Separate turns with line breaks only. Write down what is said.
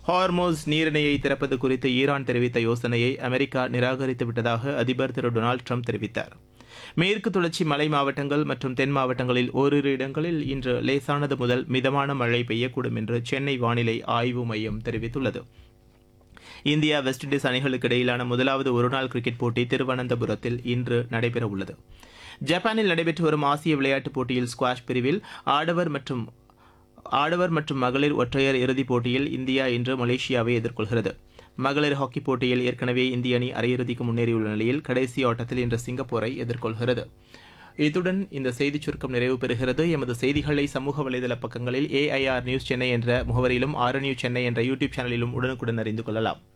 ஹார்மோஸ் நீரிணையை திறப்பது குறித்து ஈரான் தெரிவித்த யோசனையை அமெரிக்கா நிராகரித்து விட்டதாக அதிபர் திரு டொனால்டு ட்ரம்ப் தெரிவித்தார் மேற்கு தொடர்ச்சி மலை மாவட்டங்கள் மற்றும் தென் மாவட்டங்களில் ஓரிரு இடங்களில் இன்று லேசானது முதல் மிதமான மழை பெய்யக்கூடும் என்று சென்னை வானிலை ஆய்வு மையம் தெரிவித்துள்ளது இந்தியா வெஸ்ட் இண்டீஸ் அணிகளுக்கு இடையிலான முதலாவது ஒருநாள் கிரிக்கெட் போட்டி திருவனந்தபுரத்தில் இன்று நடைபெறவுள்ளது ஜப்பானில் நடைபெற்று வரும் ஆசிய விளையாட்டுப் போட்டியில் ஸ்குவாஷ் பிரிவில் ஆடவர் மற்றும் ஆடவர் மற்றும் மகளிர் ஒற்றையர் இறுதிப் போட்டியில் இந்தியா இன்று மலேசியாவை எதிர்கொள்கிறது மகளிர் ஹாக்கி போட்டியில் ஏற்கனவே இந்திய அணி அரையிறுதிக்கு முன்னேறியுள்ள நிலையில் கடைசி ஆட்டத்தில் இன்று சிங்கப்பூரை எதிர்கொள்கிறது இத்துடன் இந்த செய்திச் சுருக்கம் நிறைவு பெறுகிறது எமது செய்திகளை சமூக வலைதள பக்கங்களில் ஏஐஆர் நியூஸ் சென்னை என்ற முகவரியிலும் ஆர் நியூஸ் சென்னை என்ற யூடியூப் சேனலிலும் உடனுக்குடன் அறிந்து கொள்ளலாம்